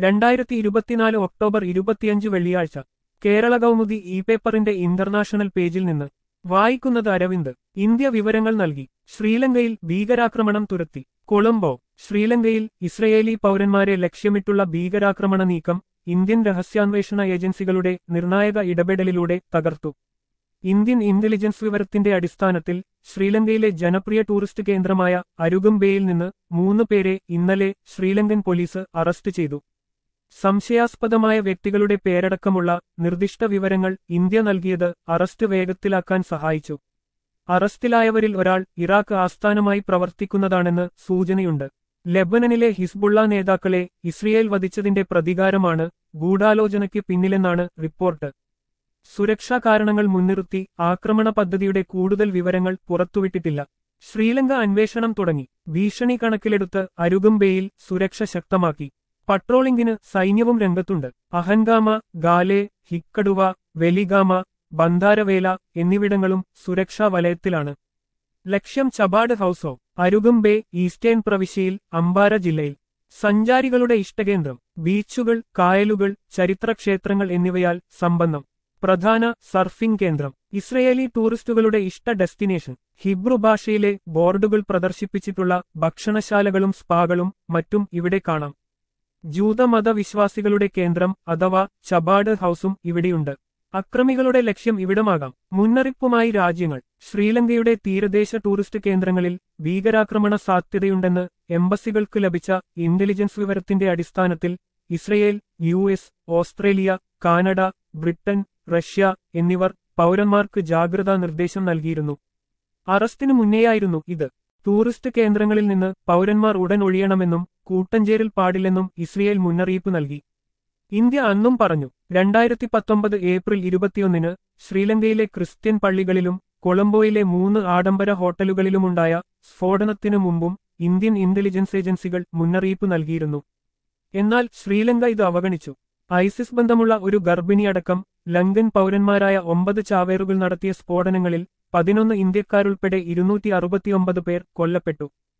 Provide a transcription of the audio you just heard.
രണ്ടായിരത്തി ഇരുപത്തിനാല് ഒക്ടോബർ ഇരുപത്തിയഞ്ച് വെള്ളിയാഴ്ച കേരള കൗമുദി ഇ പേപ്പറിന്റെ ഇന്റർനാഷണൽ പേജിൽ നിന്ന് വായിക്കുന്നത് അരവിന്ദ് ഇന്ത്യ വിവരങ്ങൾ നൽകി ശ്രീലങ്കയിൽ ഭീകരാക്രമണം തുരത്തി കൊളംബോ ശ്രീലങ്കയിൽ ഇസ്രയേലി പൗരന്മാരെ ലക്ഷ്യമിട്ടുള്ള ഭീകരാക്രമണ നീക്കം ഇന്ത്യൻ രഹസ്യാന്വേഷണ ഏജൻസികളുടെ നിർണായക ഇടപെടലിലൂടെ തകർത്തു ഇന്ത്യൻ ഇന്റലിജൻസ് വിവരത്തിന്റെ അടിസ്ഥാനത്തിൽ ശ്രീലങ്കയിലെ ജനപ്രിയ ടൂറിസ്റ്റ് കേന്ദ്രമായ അരുഗംബേയിൽ നിന്ന് മൂന്ന് പേരെ ഇന്നലെ ശ്രീലങ്കൻ പോലീസ് അറസ്റ്റ് ചെയ്തു സംശയാസ്പദമായ വ്യക്തികളുടെ പേരടക്കമുള്ള നിർദ്ദിഷ്ട വിവരങ്ങൾ ഇന്ത്യ നൽകിയത് അറസ്റ്റ് വേഗത്തിലാക്കാൻ സഹായിച്ചു അറസ്റ്റിലായവരിൽ ഒരാൾ ഇറാഖ് ആസ്ഥാനമായി പ്രവർത്തിക്കുന്നതാണെന്ന് സൂചനയുണ്ട് ലെബനനിലെ ഹിസ്ബുള്ള നേതാക്കളെ ഇസ്രയേൽ വധിച്ചതിന്റെ പ്രതികാരമാണ് ഗൂഢാലോചനയ്ക്ക് പിന്നിലെന്നാണ് റിപ്പോർട്ട് സുരക്ഷാ കാരണങ്ങൾ മുൻനിർത്തി ആക്രമണ പദ്ധതിയുടെ കൂടുതൽ വിവരങ്ങൾ പുറത്തുവിട്ടിട്ടില്ല ശ്രീലങ്ക അന്വേഷണം തുടങ്ങി ഭീഷണി കണക്കിലെടുത്ത് അരുഗംബേയിൽ സുരക്ഷ ശക്തമാക്കി പട്രോളിംഗിന് സൈന്യവും രംഗത്തുണ്ട് അഹൻഗാമ ഗാലെ ഹിക്കടുവ വെലിഗാമ ബന്ധാരവേല എന്നിവിടങ്ങളും സുരക്ഷാ വലയത്തിലാണ് ലക്ഷ്യം ചബാഡ് ഹൌസോ അരുഗംബേ ഈസ്റ്റേൺ പ്രവിശ്യയിൽ അംബാര ജില്ലയിൽ സഞ്ചാരികളുടെ ഇഷ്ടകേന്ദ്രം ബീച്ചുകൾ കായലുകൾ ചരിത്രക്ഷേത്രങ്ങൾ എന്നിവയാൽ സമ്പന്നം പ്രധാന സർഫിംഗ് കേന്ദ്രം ഇസ്രയേലി ടൂറിസ്റ്റുകളുടെ ഇഷ്ട ഡെസ്റ്റിനേഷൻ ഹിബ്രു ഭാഷയിലെ ബോർഡുകൾ പ്രദർശിപ്പിച്ചിട്ടുള്ള ഭക്ഷണശാലകളും സ്പാകളും മറ്റും ഇവിടെ കാണാം ജൂതമത വിശ്വാസികളുടെ കേന്ദ്രം അഥവാ ചബാഡ് ഹൌസും ഇവിടെയുണ്ട് അക്രമികളുടെ ലക്ഷ്യം ഇവിടമാകാം മുന്നറിയിപ്പുമായി രാജ്യങ്ങൾ ശ്രീലങ്കയുടെ തീരദേശ ടൂറിസ്റ്റ് കേന്ദ്രങ്ങളിൽ ഭീകരാക്രമണ സാധ്യതയുണ്ടെന്ന് എംബസികൾക്ക് ലഭിച്ച ഇന്റലിജൻസ് വിവരത്തിന്റെ അടിസ്ഥാനത്തിൽ Israel U S Australia Canada Britain Russia എന്നിവർ പൗരന്മാർക്ക് ജാഗ്രതാ നിർദ്ദേശം നൽകിയിരുന്നു അറസ്റ്റിനു മുന്നേയായിരുന്നു ഇത് ടൂറിസ്റ്റ് കേന്ദ്രങ്ങളിൽ നിന്ന് പൗരന്മാർ ഉടൻ ഒഴിയണമെന്നും കൂട്ടഞ്ചേരിൽ പാടില്ലെന്നും ഇസ്രയേൽ മുന്നറിയിപ്പ് നൽകി ഇന്ത്യ അന്നും പറഞ്ഞു രണ്ടായിരത്തി പത്തൊമ്പത് ഏപ്രിൽ ഇരുപത്തിയൊന്നിന് ശ്രീലങ്കയിലെ ക്രിസ്ത്യൻ പള്ളികളിലും കൊളംബോയിലെ മൂന്ന് ആഡംബര ഹോട്ടലുകളിലുമുണ്ടായ സ്ഫോടനത്തിനു മുമ്പും ഇന്ത്യൻ ഇന്റലിജൻസ് ഏജൻസികൾ മുന്നറിയിപ്പ് നൽകിയിരുന്നു എന്നാൽ ശ്രീലങ്ക ഇത് അവഗണിച്ചു ഐസിസ് ബന്ധമുള്ള ഒരു ഗർഭിണിയടക്കം ലങ്കൻ പൗരന്മാരായ ഒമ്പത് ചാവേറുകൾ നടത്തിയ സ്ഫോടനങ്ങളിൽ പതിനൊന്ന് ഇന്ത്യക്കാരുൾപ്പെടെ ഇരുന്നൂറ്റി അറുപത്തിയൊമ്പത് പേർ കൊല്ലപ്പെട്ടു